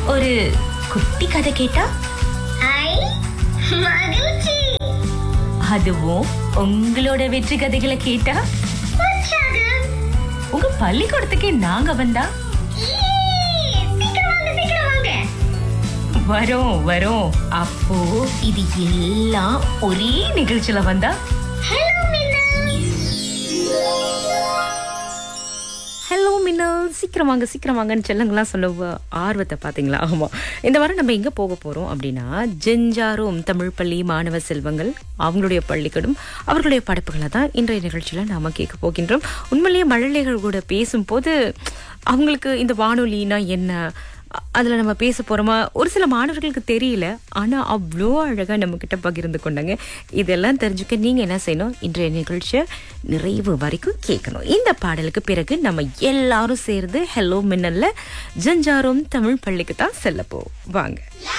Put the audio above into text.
ஒரு குட்டி கதை கேட்டா ஐ மகிழ்ச்சி அதுவும் உங்களோட வெற்றி கதைகளை கேட்டா உற்சாகம் உங்க பள்ளிக்கூடத்துக்கே நாங்க வந்தா ஈ, சீக்கிரம் வாங்க சீக்கிரம் வாங்க வரோம் வரோம் அப்போ இது எல்லாம் ஒரே நிகழ்ச்சியில வந்தா ஹலோ மின்னா ஹலோ மின்னல் சீக்கிரம் வாங்க சீக்கிரம் வாங்கன்னு செல்லங்களாம் சொல்ல வ- ஆர்வத்தை பார்த்தீங்களா ஆமாம் இந்த வாரம் நம்ம எங்கே போக போகிறோம் அப்படின்னா ஜெஞ்சாரோம் தமிழ் பள்ளி மாணவ செல்வங்கள் அவங்களுடைய பள்ளிக்கூடம் அவர்களுடைய படைப்புகளை தான் இன்றைய நிகழ்ச்சியில் நாம் கேட்க போகின்றோம் உண்மையிலேயே மழலைகள் கூட பேசும்போது அவங்களுக்கு இந்த வானொலினா என்ன அ- அதுல நம்ம பேச போறோமா ஒரு சில மாணவர்களுக்கு தெரியல ஆனா அவ்வளோ அழகா நம்ம கிட்ட பகிர்ந்து கொண்டாங்க இதெல்லாம் தெரிஞ்சுக்க நீங்க என்ன செய்யணும் இன்றைய நிகழ்ச்சியை நிறைவு வரைக்கும் கேட்கணும் இந்த பாடலுக்கு பிறகு நம்ம எல்லாரும் சேர்ந்து ஹலோ மின்னல்ல ஜஞ்சாரும் தமிழ் பள்ளிக்கு தான் செல்ல போ வாங்க